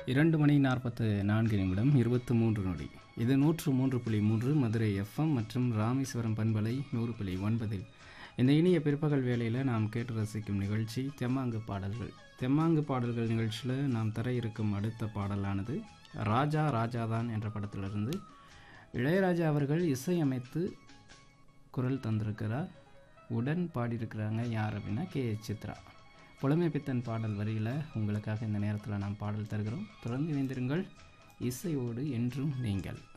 இரண்டு மணி நாற்பத்து நான்கு நிமிடம் இருபத்து மூன்று நொடி இது நூற்று மூன்று புள்ளி மூன்று மதுரை எஃப்எம் மற்றும் ராமேஸ்வரம் பண்பலை நூறு புள்ளி ஒன்பதில் இந்த இனிய பிற்பகல் வேளையில் நாம் கேட்டு ரசிக்கும் நிகழ்ச்சி தெம்மாங்கு பாடல்கள் தெம்மாங்கு பாடல்கள் நிகழ்ச்சியில் நாம் தர இருக்கும் அடுத்த பாடலானது ராஜா ராஜாதான் என்ற படத்திலிருந்து இளையராஜா அவர்கள் இசையமைத்து குரல் தந்திருக்கிறார் உடன் பாடியிருக்கிறாங்க யார் அப்படின்னா கே எச் சித்ரா புலமை பித்தன் பாடல் வரியில் உங்களுக்காக இந்த நேரத்தில் நாம் பாடல் தருகிறோம் தொடர்ந்து இணைந்திருங்கள் இசையோடு என்றும் நீங்கள்